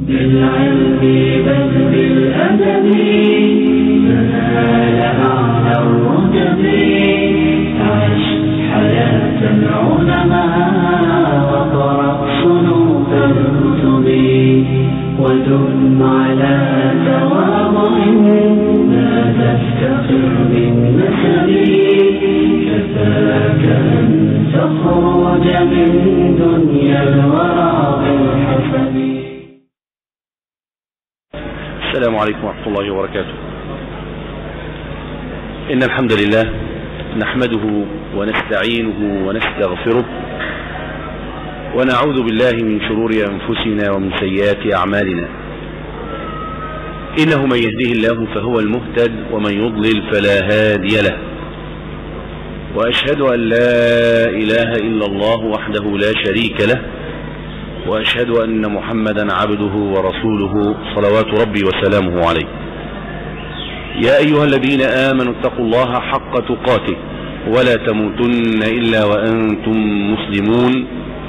بالعلم بل بالأدب تنال أعلى الرتب عش حياة العلماء وقرأ صنوف الكتب ودم على تواضع لا تفتخر بالنسب كفاك أن تخرج من دنيا الورى بالحسب السلام عليكم ورحمة الله وبركاته إن الحمد لله نحمده ونستعينه ونستغفره ونعوذ بالله من شرور أنفسنا ومن سيئات أعمالنا إنه من يهده الله فهو المهتد ومن يضلل فلا هادي له وأشهد أن لا إله إلا الله وحده لا شريك له وأشهد أن محمدا عبده ورسوله صلوات ربي وسلامه عليه يا أيها الذين آمنوا اتقوا الله حق تقاته ولا تموتن إلا وأنتم مسلمون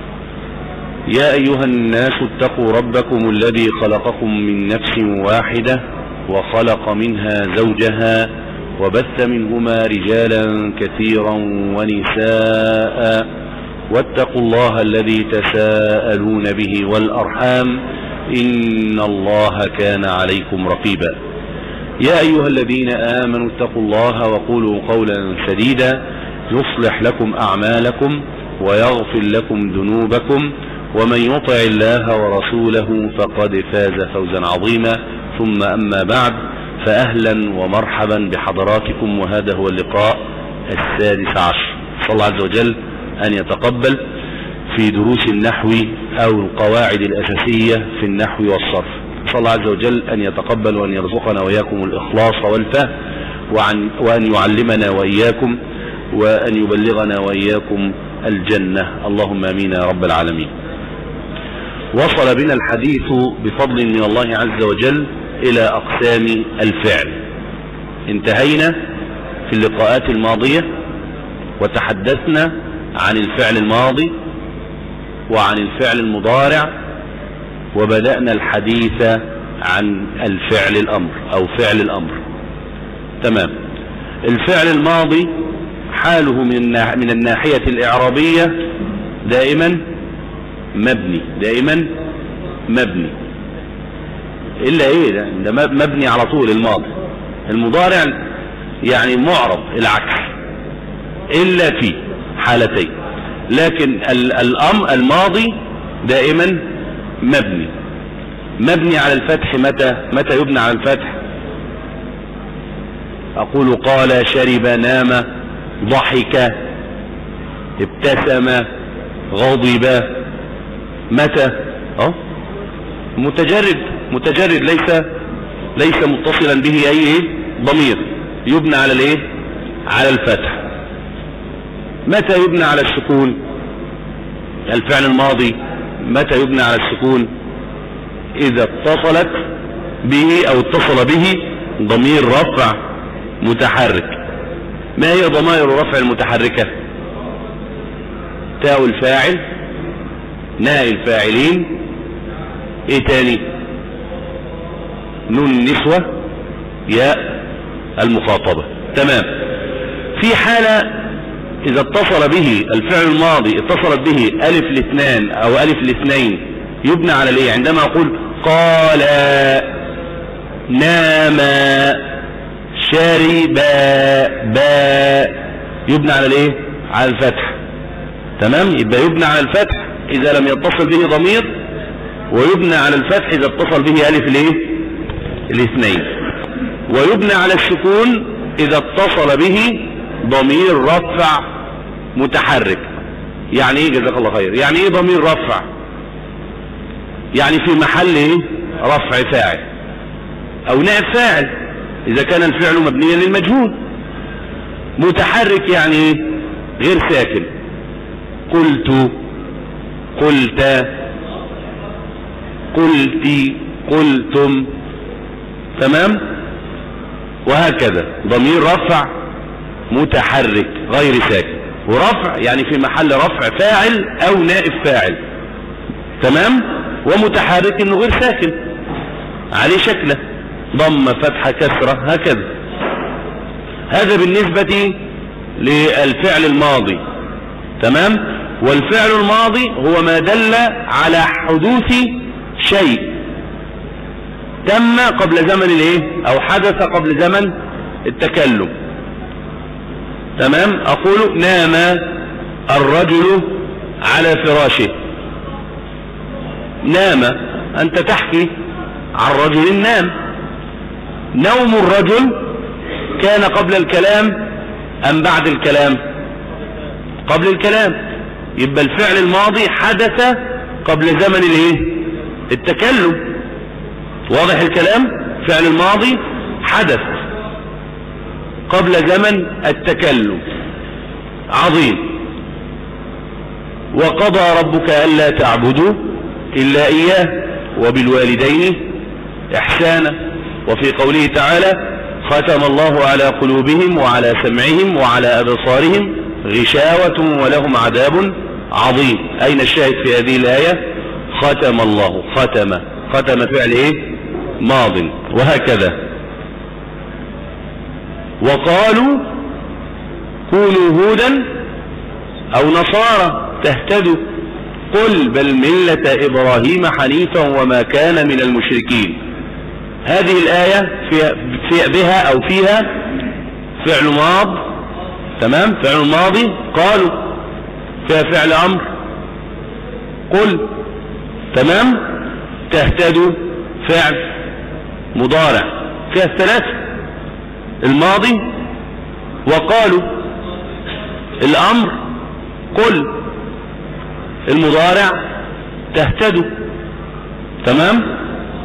يا أيها الناس اتقوا ربكم الذي خلقكم من نفس واحدة وخلق منها زوجها وبث منهما رجالا كثيرا ونساء واتقوا الله الذي تساءلون به والأرحام إن الله كان عليكم رقيبا يا أيها الذين آمنوا اتقوا الله وقولوا قولا سديدا يصلح لكم أعمالكم ويغفر لكم ذنوبكم ومن يطع الله ورسوله فقد فاز فوزا عظيما ثم أما بعد فأهلا ومرحبا بحضراتكم وهذا هو اللقاء السادس عشر صلى الله عز وجل أن يتقبل في دروس النحو أو القواعد الأساسية في النحو والصرف صلى الله عز وجل أن يتقبل وأن يرزقنا وإياكم الإخلاص والفهم وعن وأن يعلمنا وإياكم وأن يبلغنا وإياكم الجنة اللهم أمين يا رب العالمين وصل بنا الحديث بفضل من الله عز وجل إلى أقسام الفعل انتهينا في اللقاءات الماضية وتحدثنا عن الفعل الماضي وعن الفعل المضارع وبدأنا الحديث عن الفعل الأمر أو فعل الأمر تمام الفعل الماضي حاله من من الناحية الإعرابية دائما مبني دائما مبني إلا إيه ده, ده مبني على طول الماضي المضارع يعني معرب العكس إلا في حالتين لكن الأم الماضي دائما مبني مبني على الفتح متى متى يبنى على الفتح أقول قال شرب نام ضحك ابتسم غضب متى اه متجرد متجرد ليس ليس متصلا به اي ايه ضمير يبنى على الايه على الفتح متى يبنى على السكون الفعل الماضي متى يبنى على السكون اذا اتصلت به او اتصل به ضمير رفع متحرك ما هي ضمائر الرفع المتحركة تاء الفاعل ناء الفاعلين ايه تاني نون النسوة ياء المخاطبة تمام في حالة اذا اتصل به الفعل الماضي اتصلت به الف الاثنان او الف الاثنين يبنى على الايه عندما اقول قال نام شرب باء يبنى على الايه على الفتح تمام يبقى يبنى على الفتح اذا لم يتصل به ضمير ويبنى على الفتح اذا اتصل به الف الايه الاثنين ويبنى على السكون اذا اتصل به ضمير رفع متحرك يعني ايه جزاك الله خير يعني ايه ضمير رفع يعني في محل ايه رفع فاعل او نائب فاعل اذا كان الفعل مبنيا للمجهول متحرك يعني ايه غير ساكن قلت قلت قلت قلتم تمام وهكذا ضمير رفع متحرك غير ساكن ورفع يعني في محل رفع فاعل او نائب فاعل تمام ومتحرك انه غير ساكن عليه شكله ضمة فتحة كسرة هكذا هذا بالنسبة للفعل الماضي تمام والفعل الماضي هو ما دل على حدوث شيء تم قبل زمن الايه او حدث قبل زمن التكلم تمام اقول نام الرجل على فراشه نام انت تحكي عن رجل نام نوم الرجل كان قبل الكلام ام بعد الكلام قبل الكلام يبقى الفعل الماضي حدث قبل زمن الايه التكلم واضح الكلام فعل الماضي حدث قبل زمن التكلم عظيم وقضى ربك ألا تعبدوا إلا إياه وبالوالدين إحسانا وفي قوله تعالى ختم الله على قلوبهم وعلى سمعهم وعلى أبصارهم غشاوة ولهم عذاب عظيم أين الشاهد في هذه الآية ختم الله ختم ختم فعل إيه ماض وهكذا وقالوا كونوا هودا أو نصارى تهتدوا قل بل ملة إبراهيم حنيفا وما كان من المشركين هذه الآية فيها في بها أو فيها فعل ماض تمام فعل ماضي قالوا فيها فعل أمر قل تمام تهتدوا فعل مضارع فيها الثلاثة الماضي وقالوا الأمر قل المضارع تهتدوا تمام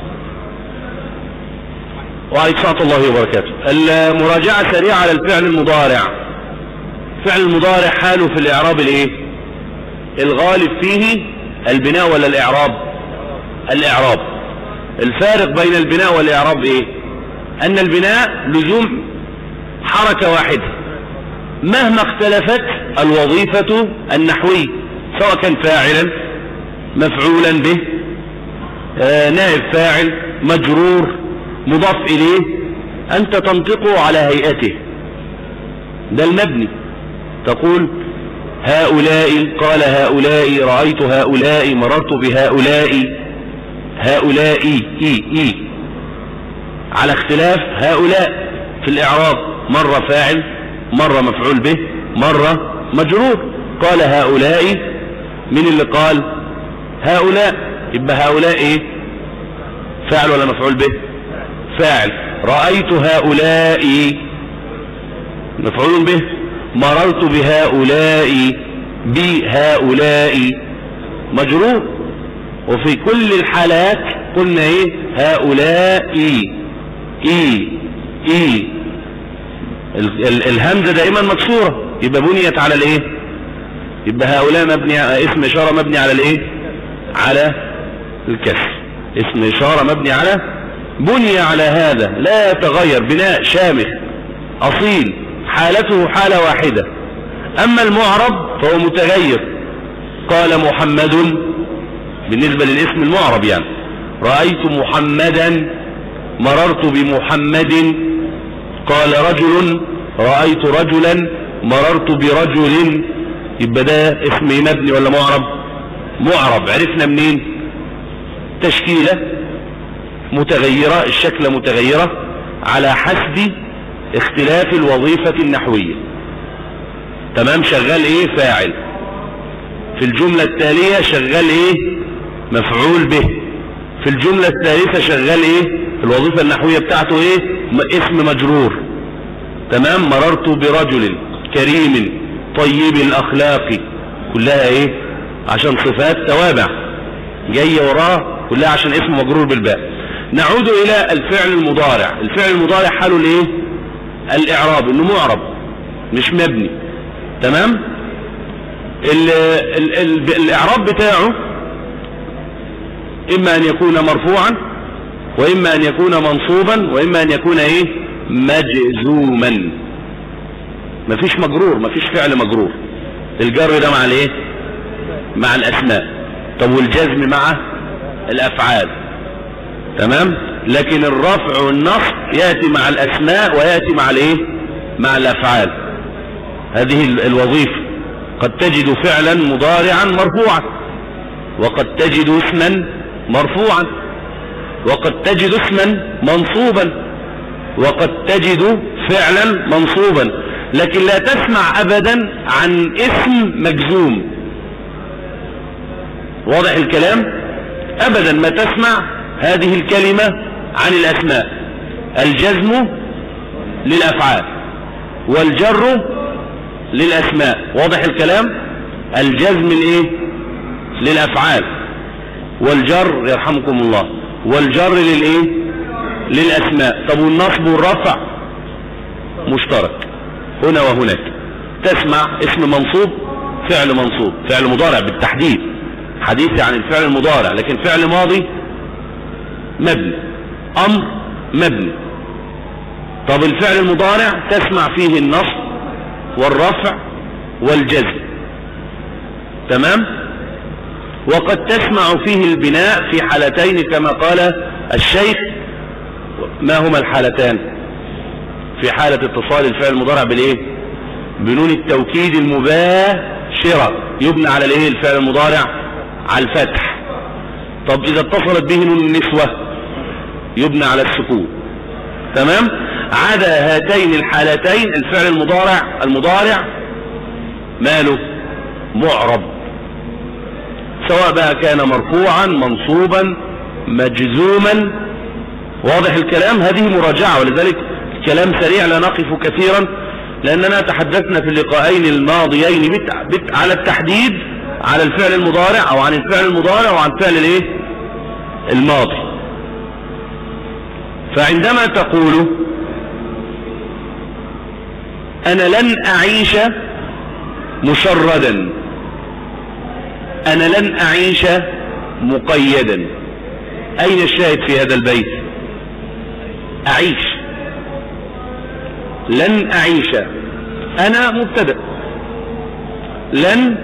وعليك سلامة الله وبركاته المراجعة سريعة على الفعل المضارع فعل المضارع حاله في الإعراب الايه الغالب فيه البناء ولا الإعراب الإعراب الفارق بين البناء والإعراب ايه أن البناء لزوم حركة واحدة مهما اختلفت الوظيفة النحوية سواء كان فاعلا مفعولا به آه نائب فاعل مجرور مضاف إليه أنت تنطقه على هيئته ده المبني تقول هؤلاء قال هؤلاء رأيت هؤلاء مررت بهؤلاء هؤلاء إي إي على اختلاف هؤلاء في الإعراب مرة فاعل مرة مفعول به مرة مجرور قال هؤلاء من اللي قال هؤلاء يبقى هؤلاء ايه فاعل ولا مفعول به فاعل رأيت هؤلاء مفعول به مررت بهؤلاء بهؤلاء مجرور وفي كل الحالات قلنا ايه هؤلاء اي اي ال ال الهمزة دائما مكسورة يبقى بنيت على الايه يبقى هؤلاء مبني اسم اشارة مبني على الايه على الكسر اسم اشارة مبني على بني على هذا لا يتغير بناء شامخ اصيل حالته حالة واحدة اما المعرب فهو متغير قال محمد بالنسبة للاسم المعرب يعني رأيت محمدا مررت بمحمد قال رجل رأيت رجلا مررت برجل يبقى ده اسم مبني ولا معرب معرب عرفنا منين تشكيلة متغيرة الشكل متغيرة على حسب اختلاف الوظيفة النحوية تمام شغال ايه فاعل في الجملة التالية شغال ايه مفعول به في الجملة الثالثة شغال ايه الوظيفة النحوية بتاعته ايه اسم مجرور تمام مررت برجل كريم طيب الاخلاق كلها ايه عشان صفات توابع جاية وراه كلها عشان اسم مجرور بالباء نعود الى الفعل المضارع الفعل المضارع حاله الايه الاعراب انه معرب مش مبني تمام ال ال ال الاعراب بتاعه اما ان يكون مرفوعا واما ان يكون منصوبا واما ان يكون ايه مجزوما مفيش مجرور مفيش فعل مجرور الجر ده مع الايه مع الاسماء طب والجزم مع الافعال تمام لكن الرفع والنصب يأتي مع الأسماء ويأتي مع الايه مع الأفعال هذه ال- الوظيفة قد تجد فعلا مضارعا مرفوعا وقد تجد اسما مرفوعا وقد تجد اسما منصوبا وقد تجد فعلا منصوبا لكن لا تسمع ابدا عن اسم مجزوم واضح الكلام ابدا ما تسمع هذه الكلمة عن الاسماء الجزم للافعال والجر للاسماء واضح الكلام الجزم الايه للافعال والجر يرحمكم الله والجر للايه للاسماء طب والنصب والرفع مشترك هنا وهناك تسمع اسم منصوب فعل منصوب فعل مضارع بالتحديد حديثي عن الفعل المضارع لكن فعل ماضي مبني امر مبني طب الفعل المضارع تسمع فيه النصب والرفع والجزم تمام وقد تسمع فيه البناء في حالتين كما قال الشيخ ما هما الحالتان في حالة اتصال الفعل المضارع بالايه بنون التوكيد المباشرة يبنى على الايه الفعل المضارع على الفتح طب اذا اتصلت به نون النسوة يبنى على السكون تمام عدا هاتين الحالتين الفعل المضارع المضارع ماله معرب سواء بقى كان مرفوعا منصوبا مجزوما واضح الكلام هذه مراجعة ولذلك كلام سريع لا نقف كثيرا لأننا تحدثنا في اللقاءين الماضيين بت... بت... على التحديد على الفعل المضارع أو عن الفعل المضارع وعن فعل الايه الماضي فعندما تقول أنا لن أعيش مشردا أنا لن أعيش مقيدا أين الشاهد في هذا البيت أعيش لن أعيش أنا مبتدأ لن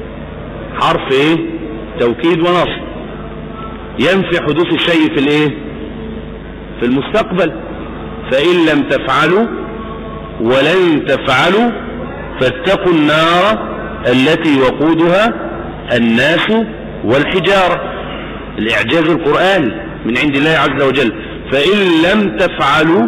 حرف إيه توكيد ونصب ينفي حدوث الشيء في الإيه في المستقبل فإن لم تفعلوا ولن تفعلوا فاتقوا النار التي وقودها الناس والحجارة الإعجاز القرآني من عند الله عز وجل فإن لم تفعلوا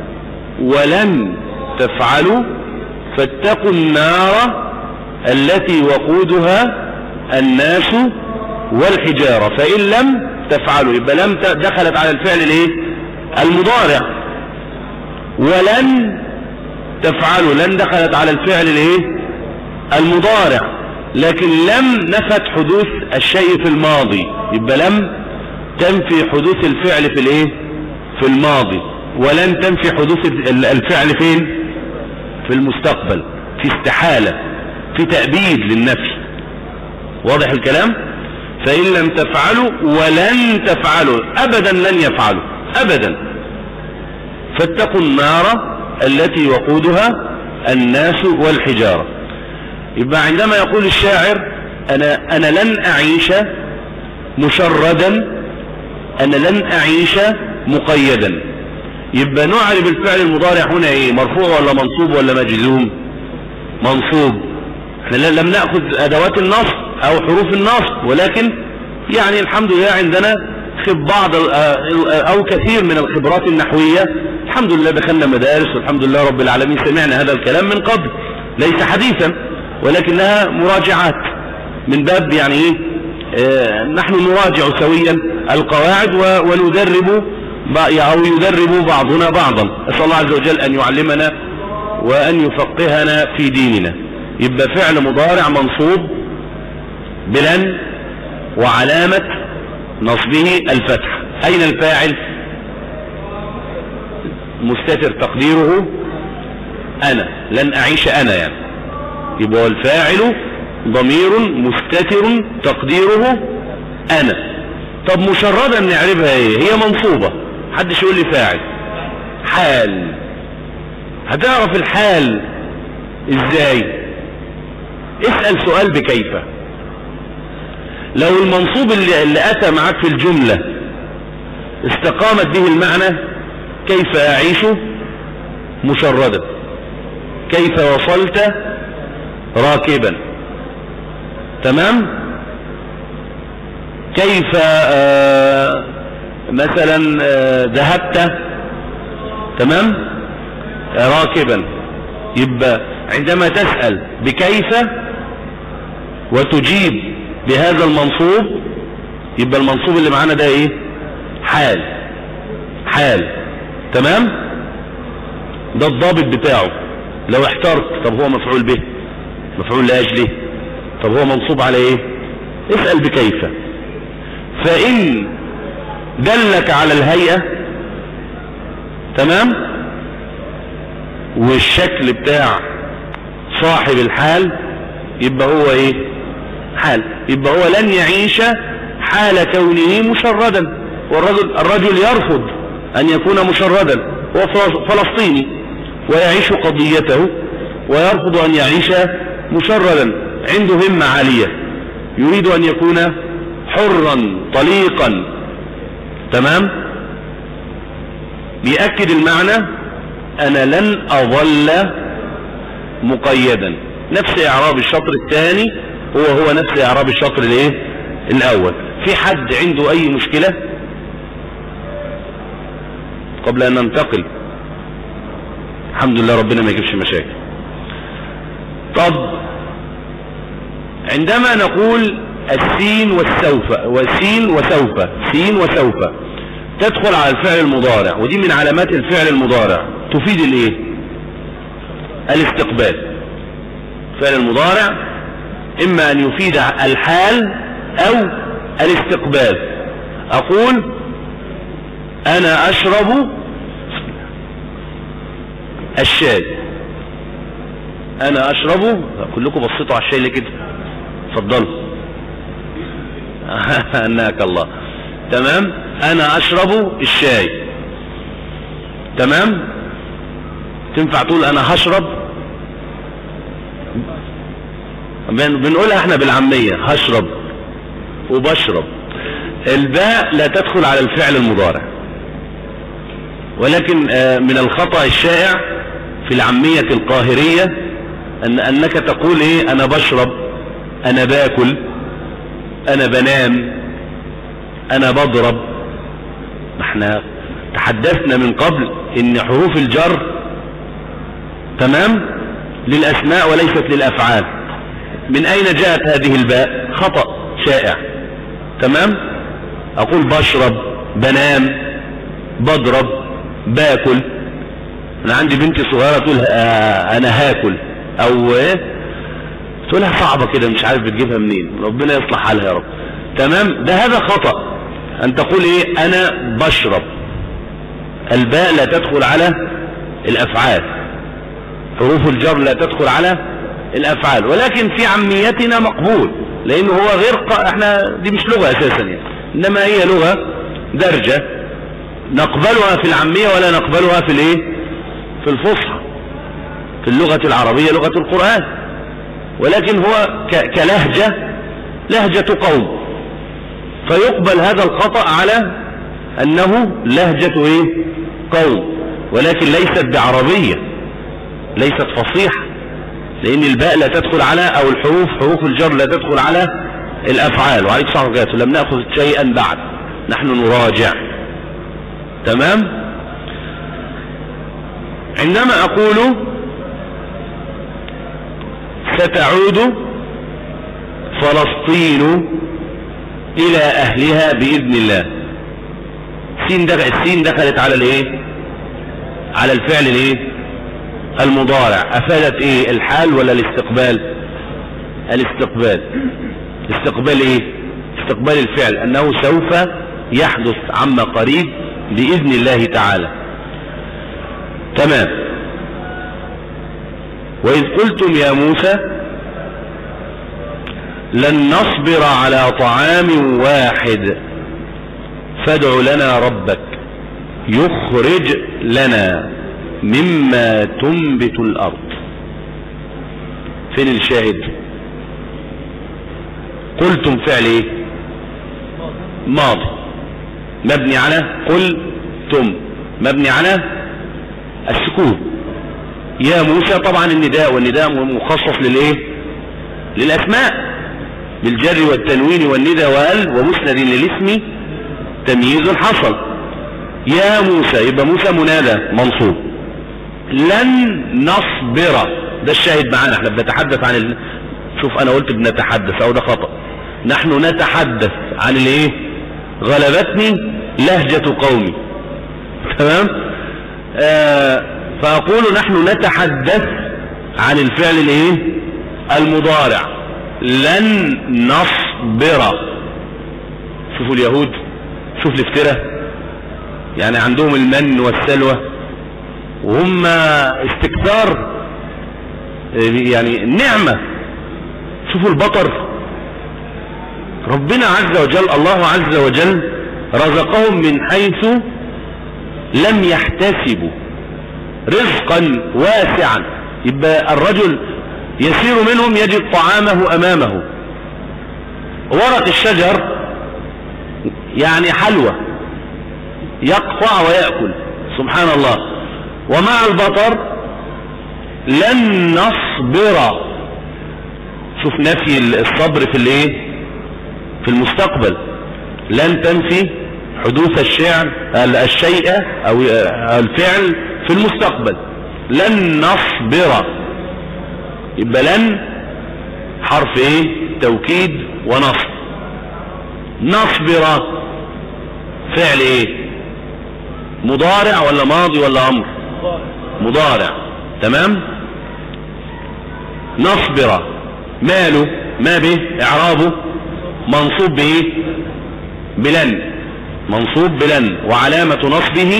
ولن تفعلوا فاتقوا النار التي وقودها الناس والحجارة فإن لم تفعلوا يبقى لم دخلت على الفعل الايه المضارع ولن تفعلوا لن دخلت على الفعل الايه المضارع لكن لم نفت حدوث الشيء في الماضي يبقى لم تنفي حدوث الفعل في الايه في الماضي ولن تنفي حدوث الفعل فين في المستقبل في استحالة في تأبيد للنفي واضح الكلام فإن لم تفعلوا ولن تفعلوا أبدا لن يفعلوا أبدا فاتقوا النار التي وقودها الناس والحجارة يبقى عندما يقول الشاعر أنا, أنا لن أعيش مشردا أنا لن أعيش مقيدا يبقى نعرب الفعل المضارع هنا ايه مرفوع ولا منصوب ولا مجزوم منصوب احنا لم نأخذ ادوات النصب او حروف النصب ولكن يعني الحمد لله عندنا خب بعض او كثير من الخبرات النحوية الحمد لله دخلنا مدارس والحمد لله رب العالمين سمعنا هذا الكلام من قبل ليس حديثا ولكنها مراجعات من باب يعني ايه اه نحن نراجع سويا القواعد وندرب أو يدرب بعضنا بعضا أسأل الله عز وجل أن يعلمنا وأن يفقهنا في ديننا يبقى فعل مضارع منصوب بلن وعلامة نصبه الفتح أين الفاعل مستتر تقديره أنا لن أعيش أنا يعني يبقى الفاعل ضمير مستتر تقديره أنا طب مشردا نعرفها ايه هي منصوبة حدش يقول لي فاعل حال هتعرف الحال ازاي اسأل سؤال بكيف لو المنصوب اللي, اللي اتى معاك في الجملة استقامت به المعنى كيف أعيش مشردا كيف وصلت راكبا تمام كيف آه مثلا آه ذهبت تمام آه راكبا يبقى عندما تسأل بكيف وتجيب بهذا المنصوب يبقى المنصوب اللي معانا ده ايه حال حال تمام ده الضابط بتاعه لو احترت طب هو مفعول به مفعول لاجله طب هو منصوب على ايه اسأل بكيف فإن دلك على الهيئة تمام والشكل بتاع صاحب الحال يبقى هو ايه حال يبقى هو لن يعيش حال كونه مشردا والرجل الرجل يرفض ان يكون مشردا هو فلسطيني ويعيش قضيته ويرفض ان يعيش مشردا عنده همة عالية يريد ان يكون حرا طليقا تمام بيأكد المعنى انا لن اظل مقيدا نفس اعراب الشطر الثاني هو هو نفس اعراب الشطر الايه الاول في حد عنده اي مشكلة قبل ان ننتقل الحمد لله ربنا ما يجيبش مشاكل طب عندما نقول السين والسوف والسين وسوف سين وسوف تدخل على الفعل المضارع ودي من علامات الفعل المضارع تفيد الايه الاستقبال فعل المضارع اما ان يفيد الحال او الاستقبال اقول انا اشرب الشاي انا اشربه كلكم بصيتوا على الشاي اللي كده اتفضلوا انك الله تمام انا اشرب الشاي تمام تنفع تقول انا هشرب بنقولها احنا بالعامية هشرب وبشرب الباء لا تدخل على الفعل المضارع ولكن من الخطأ الشائع في العامية القاهرية أن أنك تقول إيه أنا بشرب أنا باكل أنا بنام أنا بضرب احنا تحدثنا من قبل إن حروف الجر تمام للأسماء وليست للأفعال من أين جاءت هذه الباء خطأ شائع تمام أقول بشرب بنام بضرب باكل أنا عندي بنتي صغيرة تقول آه أنا هاكل أو إيه تقولها صعبة كده مش عارف بتجيبها منين ربنا يصلح حالها يا رب تمام ده هذا خطأ أن تقول إيه أنا بشرب الباء لا تدخل على الأفعال حروف الجر لا تدخل على الافعال ولكن في عاميتنا مقبول لانه هو غير ق... احنا دي مش لغة اساسا يعني انما هي لغة درجة نقبلها في العامية ولا نقبلها في الايه في الفصحى في اللغة العربية لغة القرآن ولكن هو ك... كلهجة لهجة قوم فيقبل هذا الخطأ على انه لهجة ايه قوم ولكن ليست بعربية ليست فصيحة لان الباء لا تدخل على او الحروف حروف الجر لا تدخل على الافعال وعليك صحة لم نأخذ شيئا بعد نحن نراجع تمام عندما اقول ستعود فلسطين الى اهلها باذن الله سين دخل السين دخلت على الايه على الفعل الايه المضارع افادت ايه الحال ولا الاستقبال الاستقبال استقبال ايه استقبال الفعل انه سوف يحدث عما قريب باذن الله تعالى تمام واذ قلتم يا موسى لن نصبر على طعام واحد فادع لنا ربك يخرج لنا مما تنبت الأرض فين الشاهد قلتم فعل ايه ماضي مبني على قلتم مبني على السكون يا موسى طبعا النداء والنداء مخصص للايه للاسماء بالجر والتنوين والندى وال ومسند للاسم تمييز حصل يا موسى يبقى موسى منادى منصوب لن نصبر ده الشاهد معانا احنا بنتحدث عن ال... شوف انا قلت بنتحدث او ده خطأ نحن نتحدث عن الايه غلبتني لهجة قومي تمام آه فاقول نحن نتحدث عن الفعل الايه المضارع لن نصبر شوفوا اليهود شوف الافتراء يعني عندهم المن والسلوى وهم استكثار يعني نعمة شوفوا البطر ربنا عز وجل الله عز وجل رزقهم من حيث لم يحتسبوا رزقا واسعا يبقى الرجل يسير منهم يجد طعامه أمامه ورق الشجر يعني حلوى يقطع ويأكل سبحان الله ومع البطر لن نصبر شوف نفي الصبر في الايه في المستقبل لن تنفي حدوث الشعر الشيء او الفعل في المستقبل لن نصبر يبقى لن حرف ايه توكيد ونصب نصبر فعل ايه مضارع ولا ماضي ولا امر مضارع تمام نصبر ماله ما به اعرابه منصوب بايه بلن منصوب بلن وعلامة نصبه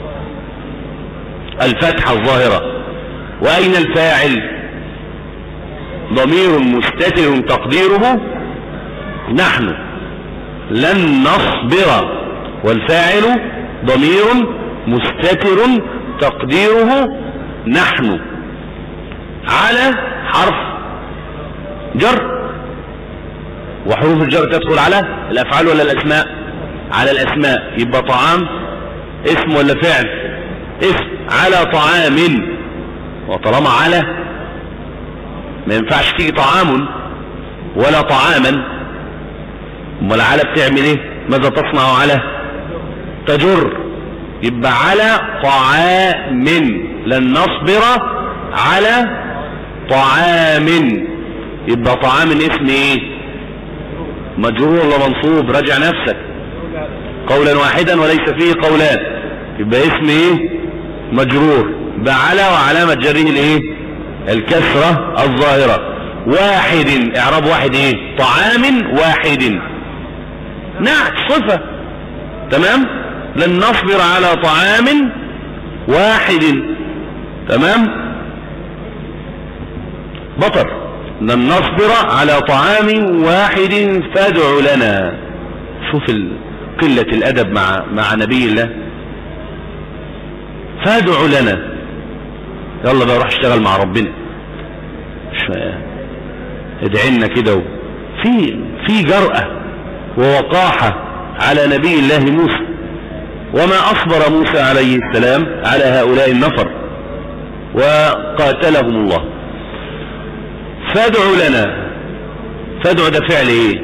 الفتحة الظاهرة واين الفاعل ضمير مستتر تقديره نحن لن نصبر والفاعل ضمير مستتر تقديره نحن على حرف جر وحروف الجر تدخل على الافعال ولا الاسماء على الاسماء يبقى طعام اسم ولا فعل اسم على طعام وطالما على ما ينفعش تيجي طعام ولا طعاما امال على بتعمل ايه ماذا تصنع على تجر يبقى على طعام لن نصبر على طعام يبقى طعام اسم ايه مجرور ولا منصوب راجع نفسك قولا واحدا وليس فيه قولان يبقى اسم ايه مجرور بعلى وعلامة جره الايه الكسرة الظاهرة واحد اعراب واحد ايه طعام واحد نعت صفة تمام لن نصبر على طعام واحد تمام بطر لن نصبر على طعام واحد فادع لنا شوف قلة الادب مع مع نبي الله فادع لنا يلا بقى روح اشتغل مع ربنا ادعي لنا كده في في جرأة ووقاحة على نبي الله موسى وما أصبر موسى عليه السلام على هؤلاء النفر وقاتلهم الله فادع لنا فادع ده فعل ايه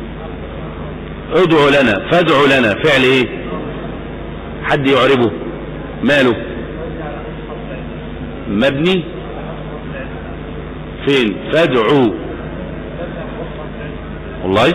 ادعو لنا فادع لنا فعل ايه حد يعربه ماله مبني فين فادعوا والله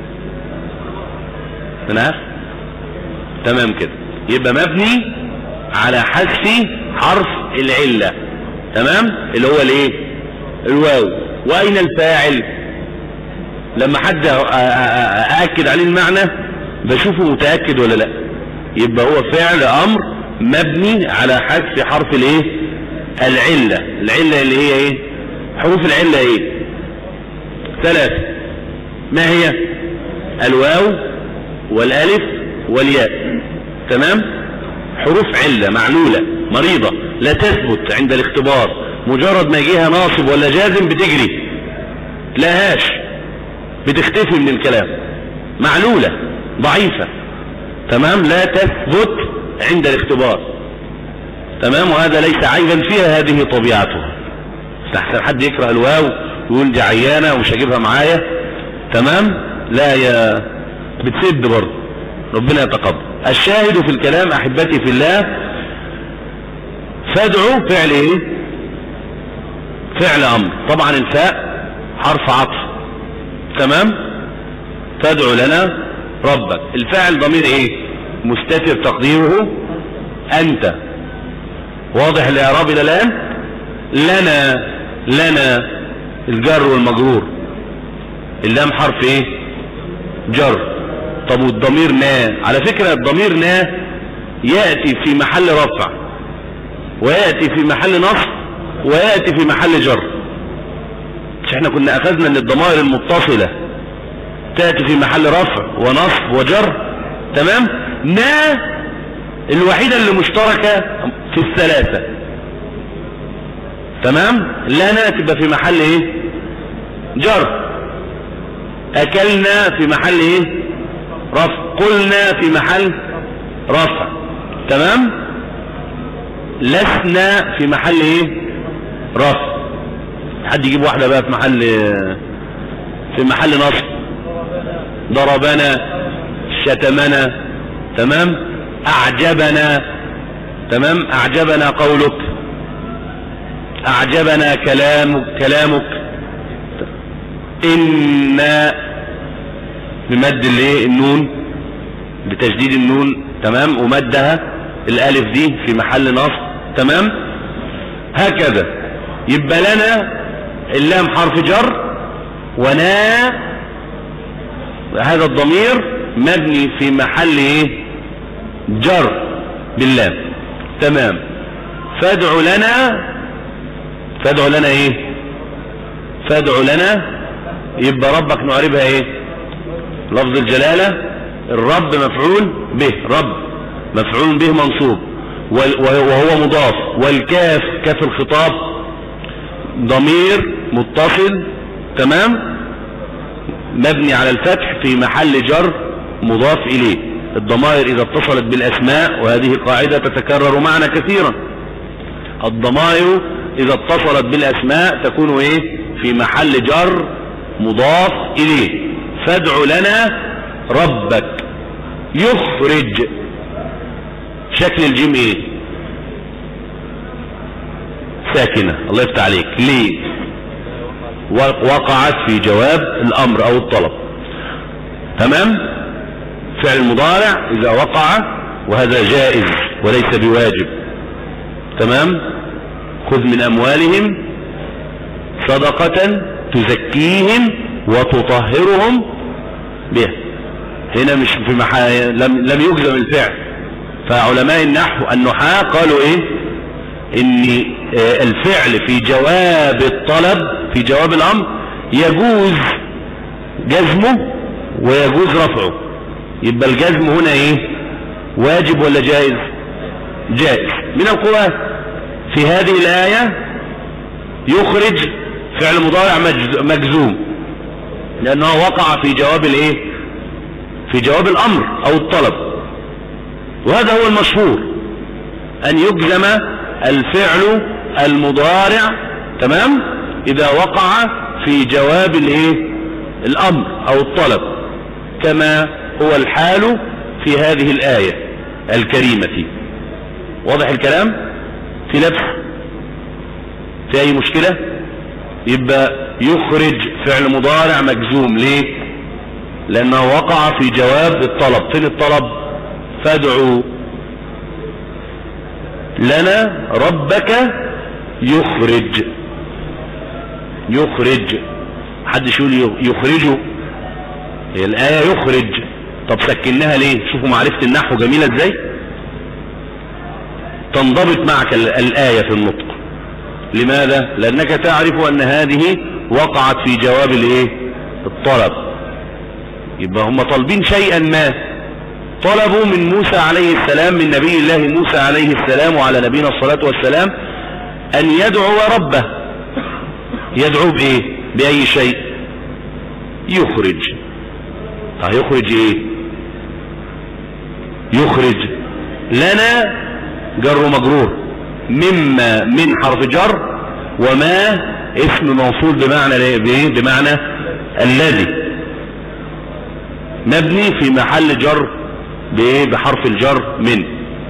انا تمام كده يبقى مبني على حذف حرف العلة تمام اللي هو الايه الواو واين الفاعل لما حد ااكد عليه المعنى بشوفه متأكد ولا لا يبقى هو فعل امر مبني على حذف حرف الايه العلة العلة اللي هي ايه حروف العلة ايه ثلاثة ما هي الواو والالف والياء تمام حروف علة معلولة مريضة لا تثبت عند الاختبار مجرد ما يجيها ناصب ولا جازم بتجري لهاش بتختفي من الكلام معلولة ضعيفة تمام لا تثبت عند الاختبار تمام وهذا ليس عيبا فيها هذه طبيعتها استحسن حد يكره الواو يقول دي عيانة ومش هجيبها معايا تمام لا يا بتسد برضه ربنا يتقبل الشاهد في الكلام احبتي في الله فادعوا فعل ايه فعل امر طبعا الفاء حرف عطف تمام تدعو لنا ربك الفاعل ضمير ايه مستتر تقديره انت واضح الاعراب الى الان لنا لنا الجر والمجرور اللام حرف ايه جر طب والضمير نا على فكرة الضمير نا يأتي في محل رفع ويأتي في محل نصب ويأتي في محل جر مش احنا كنا اخذنا ان الضمائر المتصلة تأتي في محل رفع ونصب وجر تمام نا الوحيدة اللي مشتركة في الثلاثة تمام لنا تبقى في محل ايه جر اكلنا في محل ايه رفع قلنا في محل رفع تمام لسنا في محل ايه رفع حد يجيب واحدة بقى في محل في محل نصب ضربنا شتمنا تمام اعجبنا تمام اعجبنا قولك اعجبنا كلامك كلامك ان بمد الايه النون بتشديد النون تمام ومدها الالف دي في محل نصب تمام هكذا يبقى لنا اللام حرف جر ونا هذا الضمير مبني في محل ايه جر باللام تمام فادعوا لنا فادعوا لنا ايه فادعوا لنا يبقى ربك نعربها ايه لفظ الجلالة الرب مفعول به رب مفعول به منصوب وهو مضاف والكاف كاف الخطاب ضمير متصل تمام مبني على الفتح في محل جر مضاف إليه الضمائر إذا اتصلت بالأسماء وهذه قاعدة تتكرر معنا كثيرا الضمائر إذا اتصلت بالأسماء تكون إيه في محل جر مضاف إليه فادع لنا ربك يخرج شكل الجيم ايه ساكنة الله يفتح عليك ليه وقعت في جواب الامر او الطلب تمام فعل المضارع اذا وقع وهذا جائز وليس بواجب تمام خذ من اموالهم صدقة تزكيهم وتطهرهم بها هنا مش في محا... لم, لم يجزم الفعل فعلماء النحو النحاة قالوا ايه ان الفعل في جواب الطلب في جواب الامر يجوز جزمه ويجوز رفعه يبقى الجزم هنا ايه واجب ولا جائز جائز من القرآن في هذه الآية يخرج فعل مضارع مجزوم لأنه وقع في جواب الايه في جواب الأمر أو الطلب وهذا هو المشهور أن يجزم الفعل المضارع تمام إذا وقع في جواب الايه الأمر أو الطلب كما هو الحال في هذه الآية الكريمة واضح الكلام في لبس في أي مشكلة يبقى يخرج فعل مضارع مجزوم ليه لأنه وقع في جواب الطلب فين الطلب فادعوا لنا ربك يخرج يخرج حد يقول يخرجه هي الآية يخرج طب سكنها ليه شوفوا معرفة النحو جميلة ازاي تنضبط معك الآية في النطق لماذا لأنك تعرف أن هذه وقعت في جواب الايه الطلب يبقى هم طالبين شيئا ما طلبوا من موسى عليه السلام من نبي الله موسى عليه السلام وعلى نبينا الصلاة والسلام أن يدعو ربه يدعو بإيه بأي شيء يخرج هيخرج إيه يخرج لنا جر مجرور مما من حرف جر وما اسم موصول بمعنى بايه بمعنى الذي مبني في محل جر بايه بحرف الجر من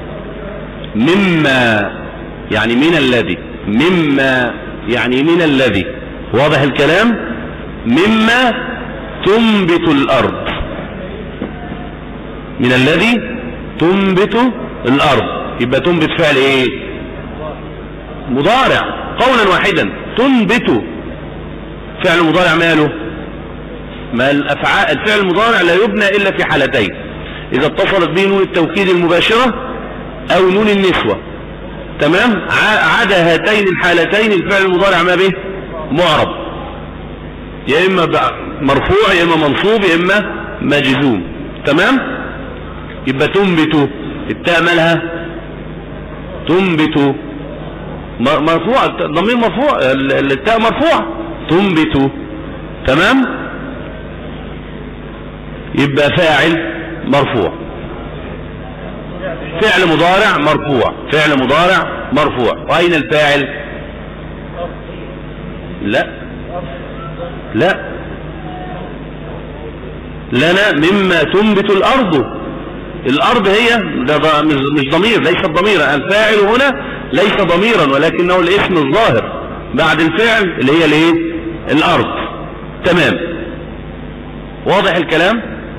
مما يعني من الذي مما يعني من الذي واضح الكلام مما تنبت الارض من الذي تنبت الارض يبقى تنبت فعل ايه مضارع قولا واحدا تنبت فعل مضارع ماله ما الافعال الفعل المضارع لا يبنى الا في حالتين اذا اتصلت به نون التوكيد المباشرة او نون النسوة تمام عدا هاتين الحالتين الفعل المضارع ما به معرب يا اما مرفوع يا اما منصوب يا اما مجزوم تمام يبقى تنبت التاء مالها تنبت مرفوع الضمير مرفوع التاء مرفوع تنبت تمام يبقى فاعل مرفوع فعل مضارع مرفوع فعل مضارع مرفوع واين الفاعل لا لا لنا مما تنبت الارض الارض هي ده مش ضمير ليس ضميرا الفاعل هنا ليس ضميرا ولكنه الاسم الظاهر بعد الفعل اللي هي الايه الارض تمام واضح الكلام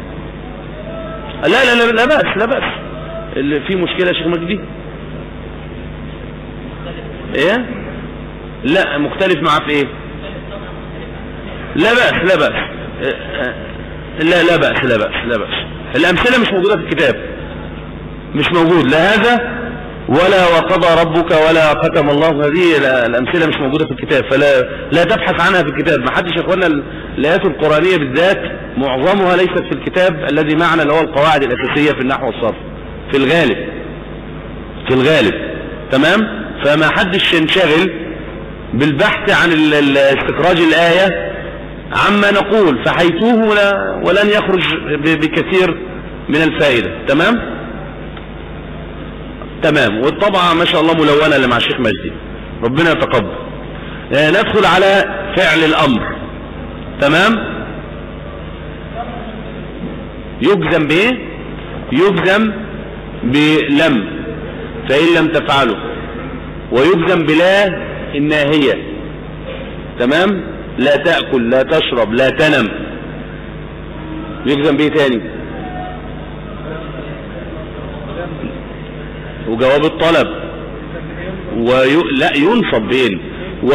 لا لا لا لا بأس لا بأس اللي فيه مشكلة يا شيخ مجدي ايه لا مختلف معاه في ايه لا بأس لا بأس لا لا بأس لا بأس لا بأس الأمثلة مش موجودة في الكتاب مش موجود لا هذا ولا وقضى ربك ولا ختم الله هذه الأمثلة مش موجودة في الكتاب فلا لا تبحث عنها في الكتاب ما حدش يا اخوانا الآيات القرآنية بالذات معظمها ليست في الكتاب الذي معنا اللي هو القواعد الأساسية في النحو والصرف في الغالب في الغالب تمام فما حدش ينشغل بالبحث عن استخراج الآية عما نقول فحيتوه ولن يخرج بكثير من الفائدة تمام تمام والطبعة ما شاء الله ملونة اللي مع الشيخ مجدي ربنا يتقبل آه ندخل على فعل الأمر تمام يجزم بايه يجزم بلم فإن لم تفعله ويجزم بلا الناهية تمام لا تأكل لا تشرب لا تنم يجزم بايه تاني وجواب الطلب وي... لا ينصب بين و...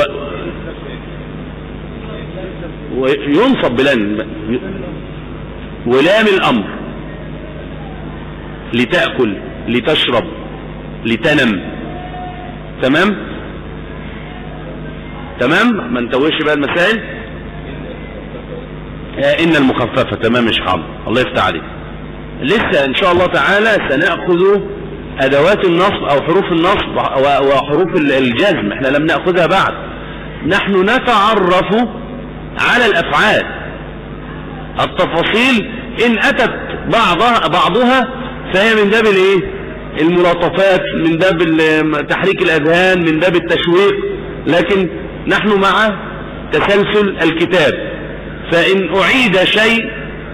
وينصب بلن ولام الامر لتأكل لتشرب لتنم تمام تمام ما نتوهش بقى المسائل آه ان المخففة تمام مش حاضر الله يفتح عليك لسه ان شاء الله تعالى سنأخذ ادوات النصب او حروف النصب وحروف الجزم احنا لم نأخذها بعد نحن نتعرف على الافعال التفاصيل ان اتت بعضها بعضها فهي من باب الايه الملاطفات من باب تحريك الاذهان من باب التشويق لكن نحن مع تسلسل الكتاب فان اعيد شيء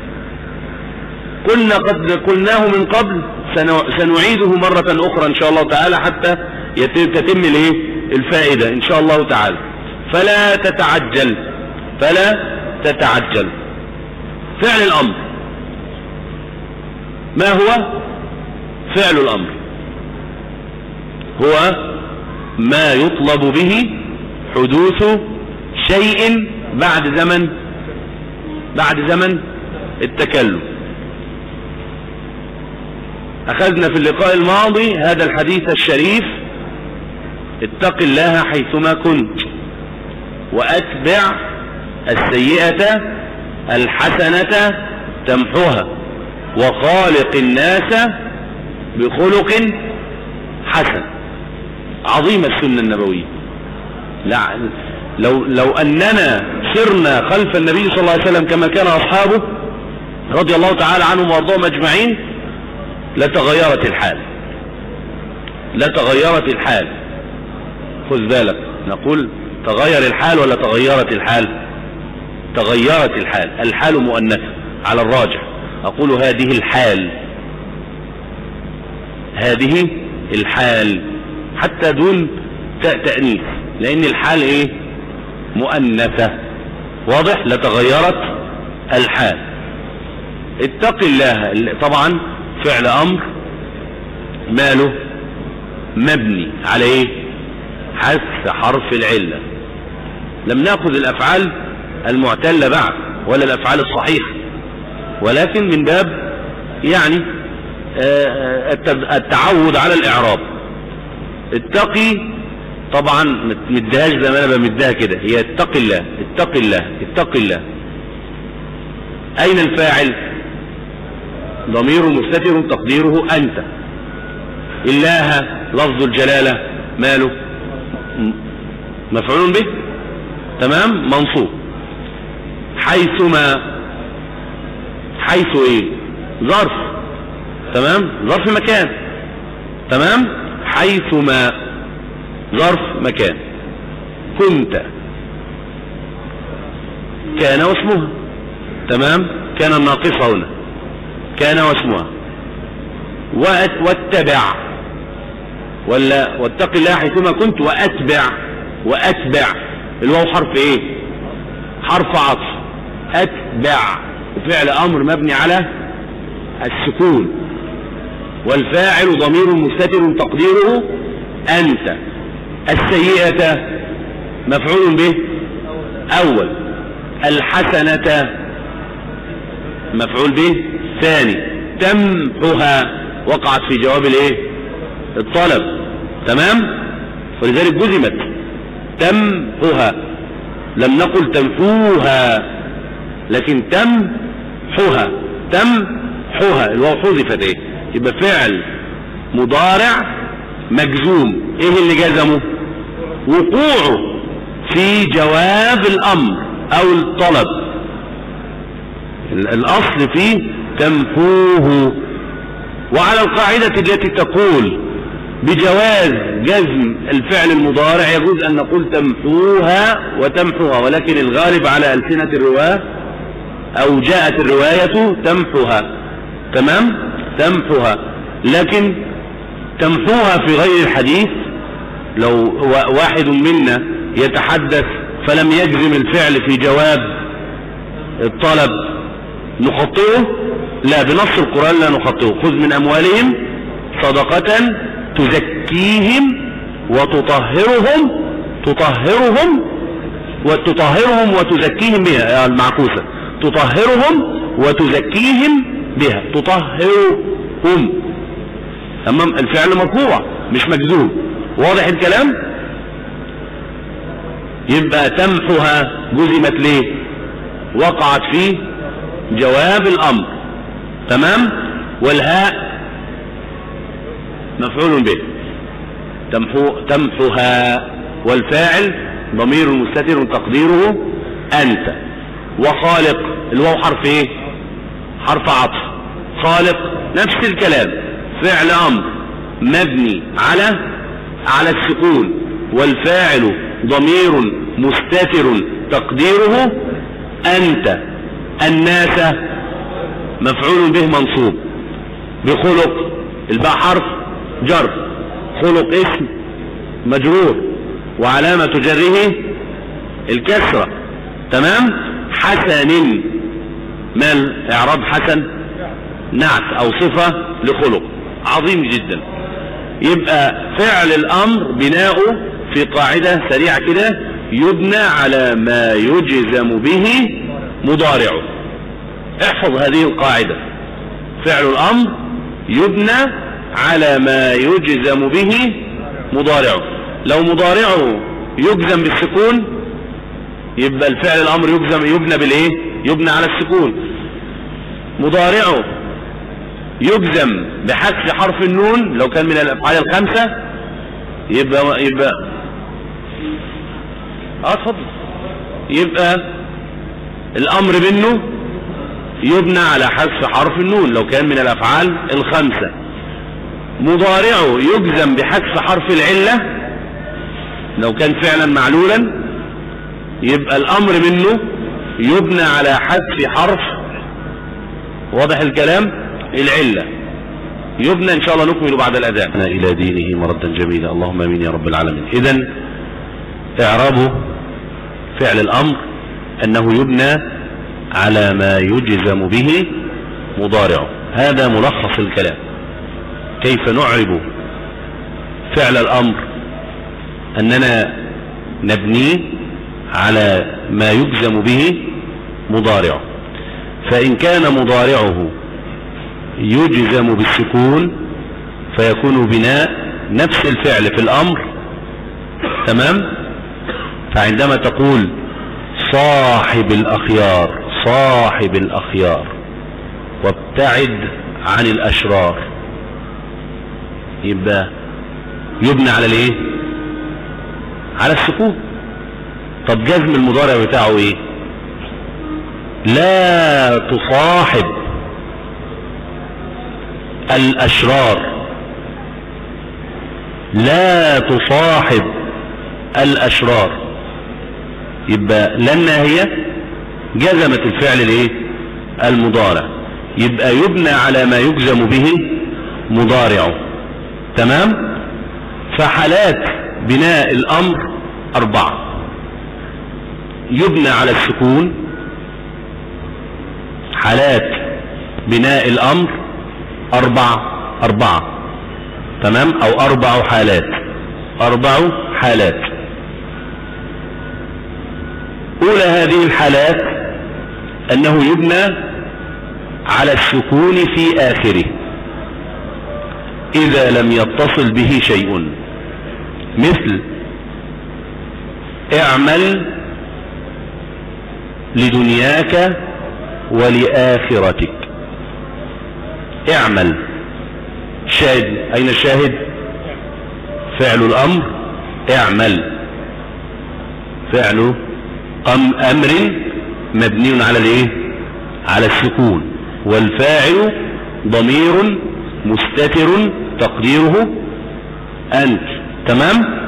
قلنا قد قلناه من قبل سنعيده مرة اخرى ان شاء الله تعالى حتى تتم الايه الفائدة ان شاء الله تعالى فلا تتعجل فلا تتعجل فعل الامر ما هو فعل الامر هو ما يطلب به حدوث شيء بعد زمن بعد زمن التكلم أخذنا في اللقاء الماضي هذا الحديث الشريف اتق الله حيثما كنت وأتبع السيئة الحسنة تمحوها وخالق الناس بخلق حسن عظيم السنة النبوية لا لو, لو أننا سرنا خلف النبي صلى الله عليه وسلم كما كان أصحابه رضي الله تعالى عنهم وارضاهم أجمعين لتغيرت الحال لتغيرت الحال خذ بالك نقول تغير الحال ولا تغيرت الحال تغيرت الحال الحال مؤنثة على الراجح أقول هذه الحال هذه الحال حتى دون تاء تأنيث لأن الحال إيه مؤنثة واضح لتغيرت الحال اتق الله طبعا فعل أمر ماله مبني على ايه حذف حرف العلة لم نأخذ الأفعال المعتلة بعد ولا الأفعال الصحيحة ولكن من باب يعني آه، التعود على الإعراب اتقي طبعا مدهاش زي ما انا بمدها كده هي اتق الله اتق الله اتق الله اين الفاعل ضمير مستتر تقديره انت الله لفظ الجلالة ماله مفعول به تمام منصوب حيثما حيث ايه ظرف تمام ظرف مكان تمام حيثما ظرف مكان كنت كان واسمها تمام كان الناقصة هنا كان واسمها واتبع ولا واتق الله حيثما كنت واتبع واتبع الواو حرف ايه حرف عطف اتبع فعل امر مبني على السكون والفاعل ضمير مستتر تقديره انت السيئة مفعول به اول الحسنة مفعول به ثاني تمحها وقعت في جواب الايه الطلب تمام ولذلك جزمت تمحها لم نقل تمحوها لكن تمحها تمحها الواو حذفت ايه يبقى فعل مضارع مجزوم ايه اللي جزمه وقوعه في جواب الامر او الطلب الاصل فيه تمحوه وعلى القاعدة التي تقول بجواز جزم الفعل المضارع يجوز أن نقول تمحوها وتمحوها ولكن الغالب على ألسنة الرواة أو جاءت الرواية تمحوها تمام تمحوها لكن تمحوها في غير الحديث لو واحد منا يتحدث فلم يجزم الفعل في جواب الطلب نخطئه لا بنص القرآن لا نخطئه خذ من أموالهم صدقة تزكيهم وتطهرهم تطهرهم وتطهرهم وتزكيهم بها المعكوسة تطهرهم وتزكيهم بها تطهرهم تمام الفعل مرفوع مش مجزوم واضح الكلام يبقى تمحها جزمت ليه وقعت في جواب الامر تمام والهاء مفعول به تمحو تمحها والفاعل ضمير مستتر تقديره أنت وخالق الواو حرف ايه حرف عطف خالق نفس الكلام فعل أمر مبني على على السكون والفاعل ضمير مستتر تقديره أنت الناس مفعول به منصوب بخلق الباء حرف جر خلق اسم مجرور وعلامة جره الكسرة تمام حسن مال اعراب حسن نعت او صفة لخلق عظيم جدا يبقى فعل الامر بناؤه في قاعدة سريعة كده يبنى على ما يجزم به مضارعه احفظ هذه القاعدة فعل الامر يبنى على ما يجزم به مضارعه لو مضارعه يجزم بالسكون يبقى الفعل الامر يجزم يبنى بالايه يبنى على السكون مضارعه يجزم بحذف حرف النون لو كان من الافعال الخمسه يبقى يبقى اه اتفضل يبقى الامر منه يبنى على حذف حرف النون لو كان من الافعال الخمسه مضارعه يجزم بحذف حرف العلة لو كان فعلا معلولا يبقى الامر منه يبنى على حذف حرف واضح الكلام العلة يبنى ان شاء الله نكمل بعد الاذان الى دينه مردا جميلا اللهم امين يا رب العالمين اذا اعرابه فعل الامر انه يبنى على ما يجزم به مضارعه هذا ملخص الكلام كيف نعرب فعل الامر اننا نبنيه على ما يجزم به مضارعه فان كان مضارعه يجزم بالسكون فيكون بناء نفس الفعل في الامر تمام فعندما تقول صاحب الاخيار صاحب الاخيار وابتعد عن الاشرار يبقى يبنى على الايه على السكون طب جزم المضارع بتاعه ايه لا تصاحب الاشرار لا تصاحب الاشرار يبقى لن هي جزمت الفعل الايه المضارع يبقى يبنى على ما يجزم به مضارعه تمام فحالات بناء الامر اربعة يبنى على السكون حالات بناء الامر اربعة اربعة تمام او اربع حالات اربع حالات اولى هذه الحالات انه يبنى على السكون في اخره اذا لم يتصل به شيء مثل اعمل لدنياك ولآخرتك اعمل شاهد اين الشاهد فعل الامر اعمل فعل أم امر مبني على الايه على السكون والفاعل ضمير مستتر تقديره انت تمام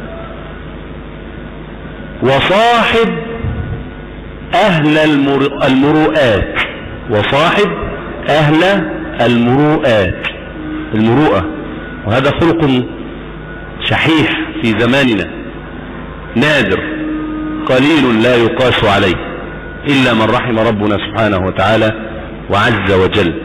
وصاحب اهل المر... المروءات وصاحب اهل المروءات المروءة وهذا خلق شحيح في زماننا نادر قليل لا يقاس عليه إلا من رحم ربنا سبحانه وتعالى وعز وجل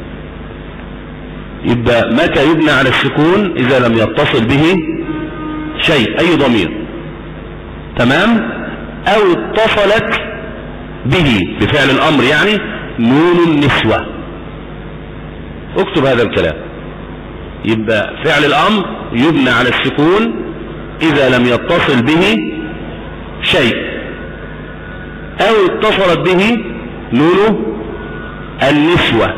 يبقى متى يبنى على السكون إذا لم يتصل به شيء أي ضمير تمام أو اتصلت به بفعل الأمر يعني نون النسوة اكتب هذا الكلام يبقى فعل الأمر يبنى على السكون إذا لم يتصل به شيء أو اتصلت به نون النسوة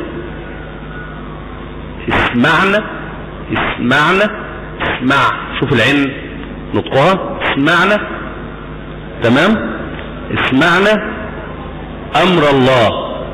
اسمعنا اسمعنا اسمع شوف العين نطقها اسمعنا تمام اسمعنا امر الله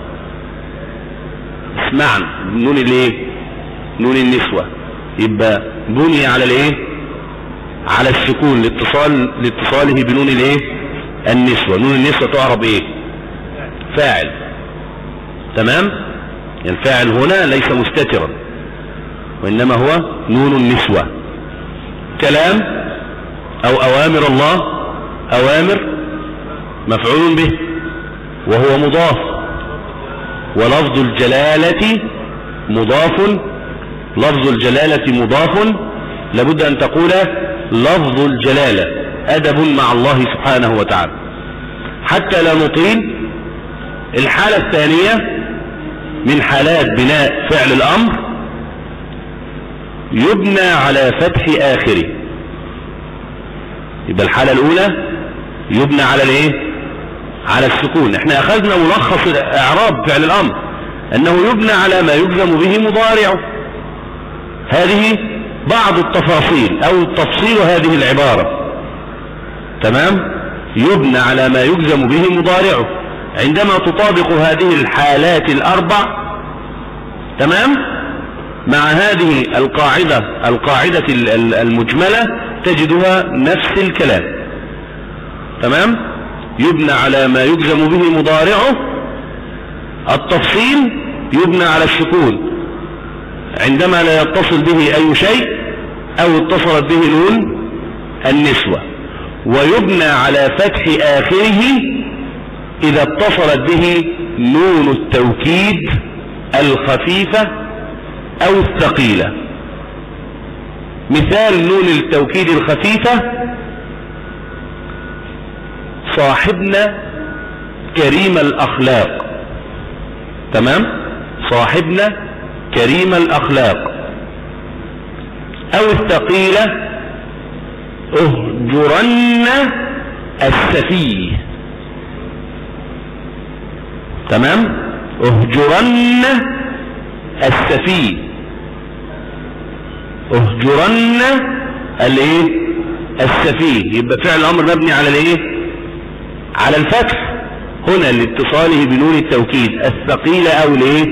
اسمعنا نون الايه نون النسوة يبقى بني على الايه على السكون لاتصال لاتصاله بنون الايه النسوة نون النسوة تعرب ايه فاعل تمام الفاعل هنا ليس مستترا وإنما هو نون النسوة كلام أو أوامر الله أوامر مفعول به وهو مضاف ولفظ الجلالة مضاف لفظ الجلالة مضاف لابد أن تقول لفظ الجلالة أدب مع الله سبحانه وتعالى حتى لا نطيل الحالة الثانية من حالات بناء فعل الأمر يبنى على فتح آخره يبقى الحالة الأولى يبنى على الايه على السكون احنا أخذنا ملخص إعراب فعل الأمر أنه يبنى على ما يجزم به مضارعه هذه بعض التفاصيل أو تفصيل هذه العبارة تمام يبنى على ما يجزم به مضارعه عندما تطابق هذه الحالات الأربع تمام مع هذه القاعدة القاعدة المجملة تجدها نفس الكلام تمام يبنى على ما يجزم به مضارعه التفصيل يبنى على السكون عندما لا يتصل به أي شيء أو اتصلت به نون النسوة ويبنى على فتح آخره إذا اتصلت به نون التوكيد الخفيفة أو الثقيلة مثال نون التوكيد الخفيفة صاحبنا كريم الأخلاق تمام صاحبنا كريم الأخلاق أو الثقيلة اهجرن السفيه تمام اهجرن السفيه اهجرن الايه السفيه يبقى فعل الامر مبني على الايه على الفتح هنا لاتصاله بنون التوكيد الثقيلة او الايه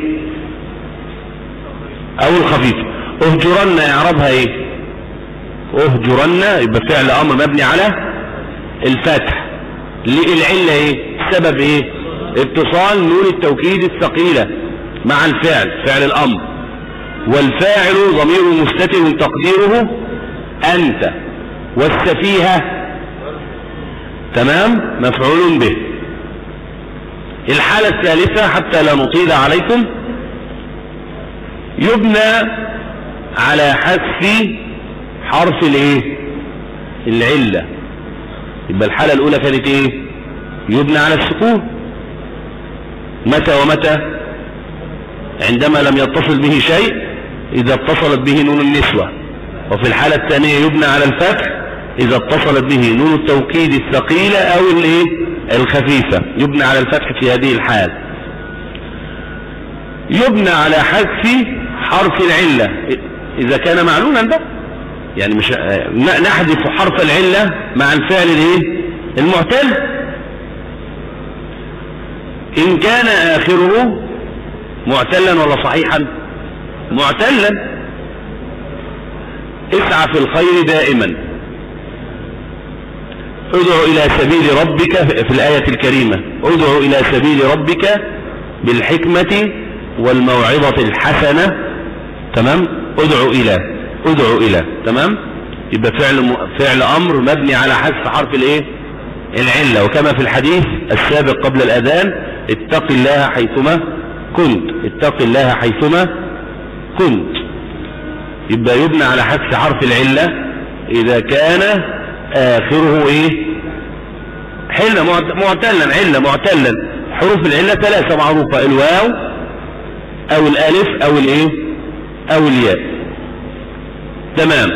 او الخفيفة اهجرن اعرابها ايه اهجرن يبقى فعل امر مبني على الفتح العلة ايه سبب ايه اتصال نون التوكيد الثقيلة مع الفعل فعل الامر والفاعل ضمير مستتر تقديره انت والسفيهة تمام مفعول به الحالة الثالثة حتى لا نطيل عليكم يبنى على حذف حرف الايه العلة يبقى الحالة الاولى كانت ايه يبنى على السكون متى ومتى عندما لم يتصل به شيء اذا اتصلت به نون النسوة وفي الحالة الثانية يبنى على الفتح اذا اتصلت به نون التوكيد الثقيلة او الايه الخفيفة يبنى على الفتح في هذه الحال يبنى على حذف حرف العلة اذا كان معلولا بقى يعني مش نحذف حرف العلة مع الفعل الايه المعتل ان كان اخره معتلا ولا صحيحا معتلا اسعى في الخير دائما ادعو الى سبيل ربك في الآية الكريمة ادعو الى سبيل ربك بالحكمة والموعظة الحسنة تمام ادعو الى ادعو الى تمام يبقى فعل فعل امر مبني على حذف حرف الايه العله وكما في الحديث السابق قبل الاذان اتق الله حيثما كنت اتق الله حيثما كنت يبقى يبنى على حذف حرف العله اذا كان اخره ايه حلة معتلا علة معتلا حروف العلة ثلاثة معروفة الواو او الالف او الايه او الياء تمام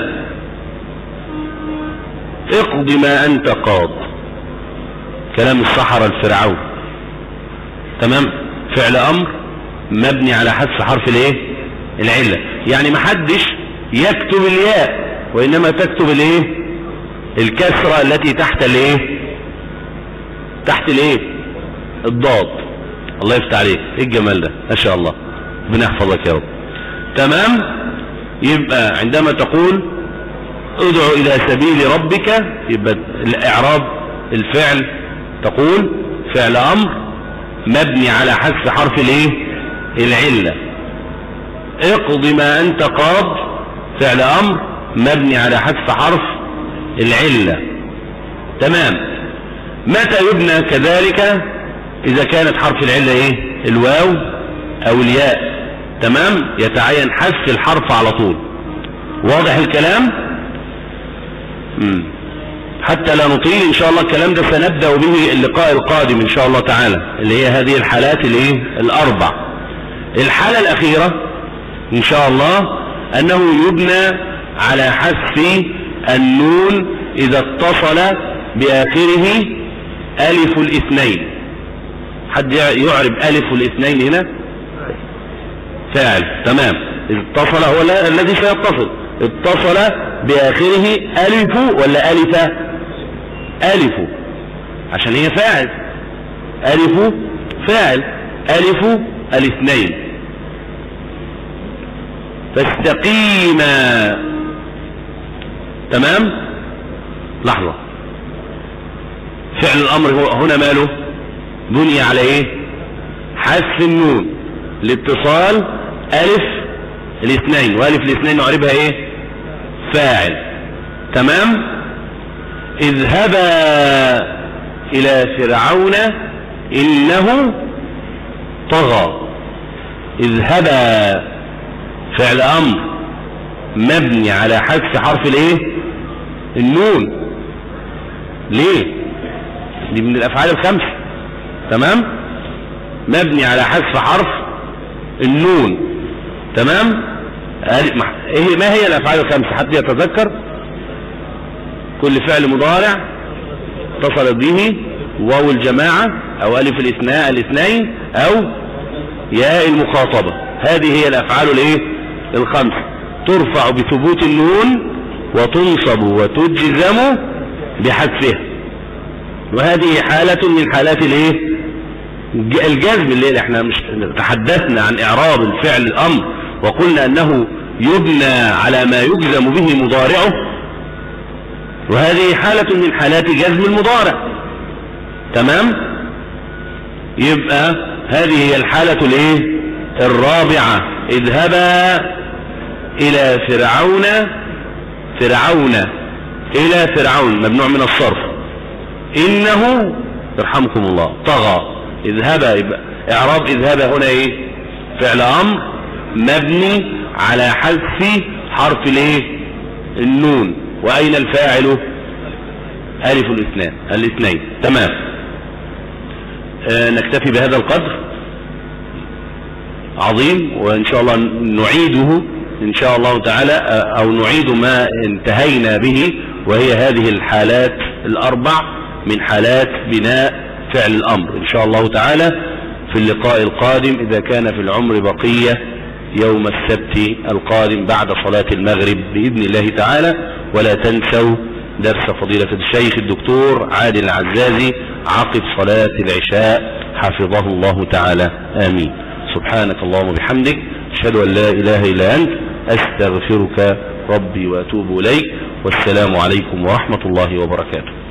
اقض ما انت قاض كلام الصحراء الفرعون تمام فعل امر مبني على حذف حرف الايه العله يعني ما حدش يكتب الياء وانما تكتب الايه الكسره التي تحت الايه تحت الايه الضاد الله يفتح عليك ايه الجمال ده ما شاء الله ربنا يحفظك يا رب تمام يبقى عندما تقول ادعو الى سبيل ربك يبقى الاعراب الفعل تقول فعل امر مبني على حذف حرف الايه العله اقض ما انت قاض فعل امر مبني على حذف حرف العله تمام متى يبنى كذلك اذا كانت حرف العله ايه الواو او الياء تمام يتعين حذف الحرف على طول واضح الكلام مم. حتى لا نطيل ان شاء الله الكلام ده سنبدأ به اللقاء القادم ان شاء الله تعالى اللي هي هذه الحالات الايه الاربع الحالة الاخيرة ان شاء الله انه يبنى على حذف النون اذا اتصل باخره الف الاثنين حد يعرب الف الاثنين هنا فاعل تمام اتصل هو الذي سيتصل اتصل بآخره ألف ولا ألف ألف عشان هي فاعل ألف فاعل ألف الاثنين فاستقيما تمام لحظة فعل الأمر هو هنا ماله بني على ايه حذف النون الاتصال ألف الاثنين وألف الاثنين نعربها ايه فاعل تمام اذهبا إلى فرعون إنه طغى اذهبا فعل أمر مبني على حذف حرف الايه النون ليه دي من الافعال الخمسه تمام مبني على حذف حرف النون تمام ايه ما هي الافعال الخمسه حد يتذكر كل فعل مضارع اتصل به واو الجماعه او الف الاثناء الاثنين او ياء المخاطبه هذه هي الافعال الايه الخمسه ترفع بثبوت النون وتنصب وتجزم بحذفها وهذه حالة من حالات الايه الجزم اللي احنا مش تحدثنا عن اعراب الفعل الامر وقلنا انه يبنى على ما يجزم به مضارعه وهذه حالة من حالات جزم المضارع تمام يبقى هذه هي الحالة الايه الرابعة اذهبا الى فرعون فرعون الى فرعون ممنوع من الصرف انه يرحمكم الله طغى اذهبا يبقى اعراب اذهبا هنا ايه فعل امر مبني على حذف حرف الايه النون واين الفاعل الف الاثنان الاثنين تمام آه نكتفي بهذا القدر عظيم وان شاء الله نعيده ان شاء الله تعالى او نعيد ما انتهينا به وهي هذه الحالات الاربع من حالات بناء فعل الامر ان شاء الله تعالى في اللقاء القادم اذا كان في العمر بقية يوم السبت القادم بعد صلاة المغرب باذن الله تعالى ولا تنسوا درس فضيلة الشيخ الدكتور عادل العزازي عقب صلاة العشاء حفظه الله تعالى امين سبحانك اللهم وبحمدك اشهد ان لا اله الا انت استغفرك ربي واتوب اليك والسلام عليكم ورحمة الله وبركاته